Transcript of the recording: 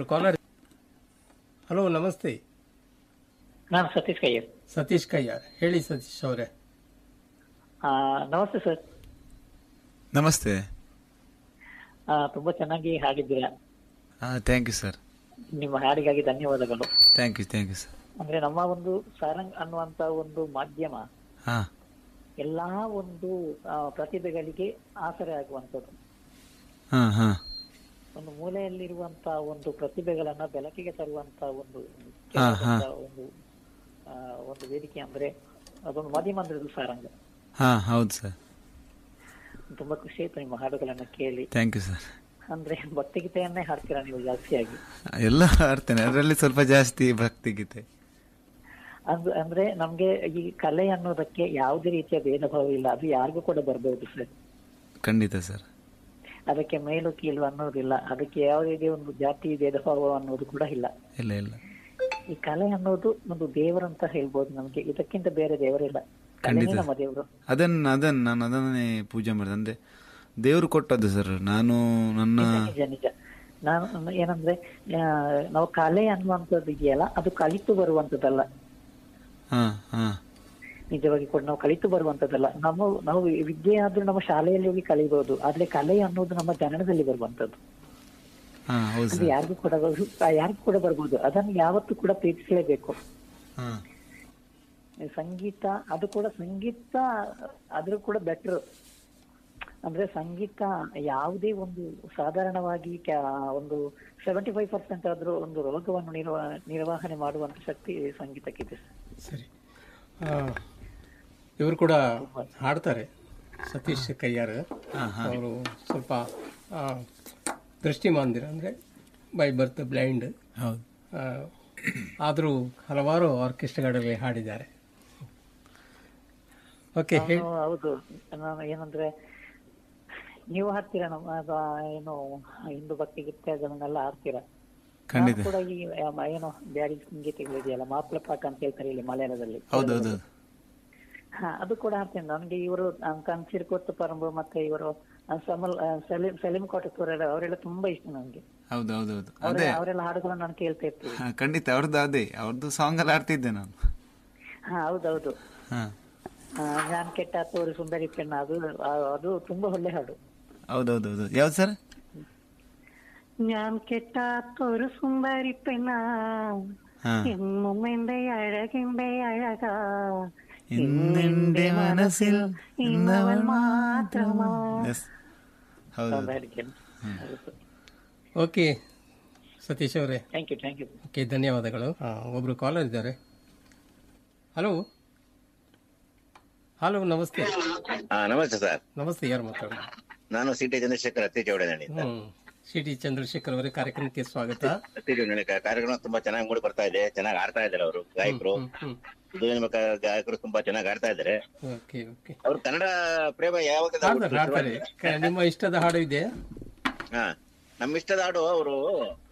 ಒಬ್ರು collar hello ನಮಸ್ತೆ ನಾನು ಸತೀಶ್ ಕಯ್ಯರ್ ಸತೀಶ್ ಕಯ್ಯಾರ್ ಹೇಳಿ ಸತೀಶ್ ಅವರೇ ಆ, ನಮಸ್ತೆ ಸರ್ ನಮಸ್ತೆ ಆ, ತುಂಬಾ ಚೆನ್ನಾಗಿ ಹಾಡಿದ್ದೀರಾ ಥ್ಯಾಂಕ್ ಯು ಸರ್ ನಿಮ್ಮ ಹಾಡಿಗಾಗಿ ಧನ್ಯವಾದಗಳು thank you thank you sir ಅಂದ್ರೆ ನಮ್ಮ ಒಂದು ಸಾರಂಗ್ ಅನ್ನುವಂತ ಒಂದು ಮಾಧ್ಯಮ ಹಾಂ ಎಲ್ಲಾ ಒಂದು ಆ, ಪ್ರತಿಭೆಗಳಿಗೆ ಆಸರೆ ಆಗುವಂತದ್ದು ಹಾಂ ಹಾಂ ಒಂದು ಮೂಲೆಯಲ್ಲಿರುವಂತ ಒಂದು ಪ್ರತಿಭೆಗಳನ್ನ ಬೆಳಕಿಗೆ ತರುವಂತ ಒಂದು ಹಾ, ಹಾ. ಒಂದು ಆ, ಒಂದು ವೇದಿಕೆ ಅಂದ್ರೆ ಅದೊಂದು ಮಾಧ್ಯಮ ಅಂದ್ರೆ ಇದು ಸಾರಂಗ ಹಾಂ ಹೌದು ಸರ್ ತುಂಬಾ ಖುಷಿ ಆಯ್ತು ನಿಮ್ಮ ಹಾಡುಗಳನ್ನ ಕೇಳಿ ಥ್ಯಾಂಕ್ ಯು ಸರ್ ಅಂದ್ರೆ ಭಕ್ತಿಗೀತೆಯನ್ನೇ ಹಾಡ್ತೀರಾ ನೀವು ಜಾಸ್ತಿಯಾಗಿ ಎಲ್ಲ ಆಡ್ತೇನೆ ಅದರಲ್ಲಿ ಸ್ವಲ್ಪ ಜಾಸ್ತಿ ಭಕ್ತಿಗೀತೆ ಅದು ಅಂದ್ರೆ ನಮ್ಗೆ ಈ ಕಲೆ ಅನ್ನೋದಕ್ಕೆ ಯಾವುದೇ ರೀತಿಯ ಭೇದ ಭಾವ ಇಲ್ಲ ಅದು ಯಾರಿಗೂ ಕೂಡ ಬರ್ಬಹುದು ಸರ್ ಖಂಡಿತ ಸರ್ ಅದಕ್ಕೆ ಮೇಲು ಕೀಳು ಅನ್ನೋದಿಲ್ಲ ಅದಕ್ಕೆ ಯಾವುದೇ ಒಂದು ಜಾತಿ ಭೇದ ಭಾವ ಅನ್ನೋದು ಕೂಡ ಇಲ್ಲ ಇಲ್ಲ ಇಲ್ಲ ಈ ಕಲೆ ಅನ್ನೋದು ಒಂದು ದೇವರಂತ ಹೇಳ್ಬೋದು ನಮ್ಗೆ ಇದಕ್ಕಿಂತ ಬೇರೆ ದೇವರಿಲ್ಲ ಕಲೆನೇ ಖಂಡಿತ. ನಮ್ಮ ದೇವರು ಅದನ್ನ ಅದನ್ನ ನಾನು ಅದನ್ನೇ ಪೂಜೆ ಮಾಡಿದೆ ಅಂದ್ರೆ ದೇವರು ಕೊಟ್ಟದ್ದು ಸರ್ ನಾನು ನನ್ನ ನಿಜ ನಿಜ ನಾನು ಏನಂದ್ರೆ ಆ, ನಾವು ಕಲೆ ಅನ್ನುವಂಥದ್ದು ಇದೆಯಲ್ಲ ಅದು ಕಲಿತು ಬರುವಂತದ್ದಲ್ಲ ಹಾಂ ಹಾಂ ನಿಜವಾಗಿ ಕೂಡ ನಾವು ಕಲಿತು ಬರುವಂತದ್ದಲ್ಲ ನಮ್ಮ ನಾವು ವಿದ್ಯೆ ಆದ್ರೂ ನಮ್ಮ ಶಾಲೆಯಲ್ಲಿ ಹೋಗಿ ಕಲಿಬಹುದು ಆದ್ರೆ ಕಲೆ ಅನ್ನೋದು ನಮ್ಮ ಜನನದಲ್ಲಿ ಬರುವಂತದ್ದು ಹಾಂ ಹೌದು ಅದು ಸರ್ ಯಾರಿಗೂ ಕೂಡ ಬರು- ಆ, ಯಾರಿಗೂ ಕೂಡ ಬರ್ಬೋದು ಅದನ್ನು ಯಾವತ್ತೂ ಕೂಡ ಪ್ರೀತಿಸಲೇಬೇಕು ಹಾಂ ಸಂಗೀತ ಅದು ಕೂಡ ಸಂಗೀತ ಅದ್ರೂ ಕೂಡ ಬೆಟರ್ ಅಂದ್ರೆ ಸಂಗೀತ ಯಾವುದೇ ಒಂದು ಸಾಧಾರಣವಾಗಿ ಕ್ಯಾ- ಒಂದು ಸೆವೆಂಟಿ ಫೈವ್ ಪರ್ಸೆಂಟ್ ಆದ್ರೂ ಒಂದು ರೋಗವನ್ನು ನಿರ್ವ ನಿರ್ವಹಣೆ ಮಾಡುವಂತ ಶಕ್ತಿ ಸಂಗೀತಕ್ಕಿದೆ ಸರಿ ಆ, ಇವರು ಕೂಡ ಹಾಡ್ತಾರೆ ಸತೀಶ್ ಕಯ್ಯಾರ್ ಅವರು ಸ್ವಲ್ಪ ಆ, ದೃಷ್ಟಿಮಾಂದಿರ ಅಂದರೆ ಬೈ ಬರ್ತ್ ಬ್ಲೈಂಡ್ ಹೌದು ಆದರೂ ಹಲವಾರು ಆರ್ಕೆಸ್ಟ್ರಾಗಳಲ್ಲಿ ಹಾಡಿದ್ದಾರೆ ಓಕೆ ಹೇಳಿ ನಾನು ಹೌದು ನಾನು ಏನಂದ್ರೆ ನೀವು ಹಾಡ್ತೀರಾ ನಮ್ಮ ಅದು ಏನು ಹಿಂದೂ ಭಕ್ತಿ ಗೀತೆಗಳನ್ನೆಲ್ಲ ಹಾಡ್ತೀರಾ ಖಂಡಿತ ನಾನು ಕೂಡ ಈ ಆ, ಏನು ಬ್ಯಾರಿ ಸಂಗೀತಗಳಿದೆಯಲ್ಲ ಮಾಪ್ಲ ಪಾಠ ಅಂತ ಹೇಳ್ತಾರೆ ಇಲ್ಲಿ ಮಲಯಾಳದಲ್ಲಿ ಹೌದು ಹೌದು ಹೌದು ಹಾ ಅದು ಕೂಡ ಹಾಡ್ತೇನೆ ನನಗೆ ಇವರು ಕಂಚಿರ್ಕೊತ್ತು ಪರಂಬು ಮತ್ತೆ ಇವರು ಸಮಲ್ ಆ, ಸಲೀಂ ಸಲೀಂ ಕೋಟತ್ತೂರ್ ಅವರೆಲ್ಲ ತುಂಬಾ ಇಷ್ಟ ನನಗೆ ಹೌದು ಹೌದು ಹೌದು ಅವ್ರ- ಅದೇ ಅವರೆಲ್ಲ ಹಾಡುಗಳನ್ನ ನಾನು ಕೇಳ್ತಾ ಇರ್ತೀನಿ ಹಾ, ಖಂಡಿತ ಅವ್ರದ್ದು ಅದೇ ಅವ್ರದ್ದು ಸಾಂಗ್ ಎಲ್ಲ ಆಡ್ತಿದ್ದೆ ನಾನು ಹಾ ಹೌದೌದು ಹಾಂ ಆ, ನಾನ್ ಕೆಟ್ಟ ತೋರಿ ಸುಂದರಿ ಪೆಣ್ಣ ಅದು ಆ- ಅದು ತುಂಬಾ ಒಳ್ಳೆ ಹಾಡು ಹೌದೌದು ಹೌದು ಯಾವ್ದು ಸರ್ ഞാൻ കെട്ടാത്തൊരു സുന്ദരി പെണ്ണ ಹಾಂ എന്നും എന്റെ അഴകിന്റെ അഴക ഇന്നെന്റെ മനസ്സിൽ ഇന്നവൾ മാത്രമാ Yes. ಹೌದು ಓಕೆ ಸತೀಶ್ ಅವರೇ thank you thank you okay ಧನ್ಯವಾದಗಳು ಆ, ಒಬ್ರು ಕಾಲರ್ ಇದ್ದಾರೆ ಹಲೋ ಹಲೋ ನಮಸ್ತೆ ಹಾ ನಮಸ್ತೆ ಸರ್ ನಮಸ್ತೆ ಯಾರು ಮಾತಾಡೋದು ನಾನು ಸಿ ಟಿ ಚಂದ್ರಶೇಖರ್ ಅತ್ತಿ ಚೌಡನಹಳ್ಳಿ ಹ್ಮ್ ಸಿ ಟಿ ಚಂದ್ರಶೇಖರ್ ಅವರೇ ಕಾರ್ಯಕ್ರಮಕ್ಕೆ ಸ್ವಾಗತ ಅತ್ತಿ ಚೌಡನಹಳ್ಳಿ ಕ- ಕಾರ್ಯಕ್ರಮ ತುಂಬಾ ಚೆನ್ನಾಗಿ ಮೂಡಿ ಬರ್ತಾ ಇದೆ ಚೆನ್ನಾಗಿ ಆಡ್ತಾ ಇದ್ದಾರೆ ಅವರು ಗಾಯಕರು ಹ್ಮ್ ಹ್ಮ್ ಇದು ನಿಮ್ಮ ಕ- ಗಾಯಕರು ತುಂಬಾ ಚೆನ್ನಾಗಿ ಆಡ್ತಾ ಇದ್ದಾರೆ ಓಕೆ ಓಕೆ ಅವ್ರು ಕನ್ನಡ ಪ್ರೇಮ ಯಾವಾಗ ಹಾಡ್ತಾರೆ ಹಾಡ್ತಾರೆ ಕ- ನಿಮ್ಮ ಇಷ್ಟದ ಹಾಡು ಇದೆ ಹಾ ನಮ್ಮ ಇಷ್ಟದ ಹಾಡು ಅವರು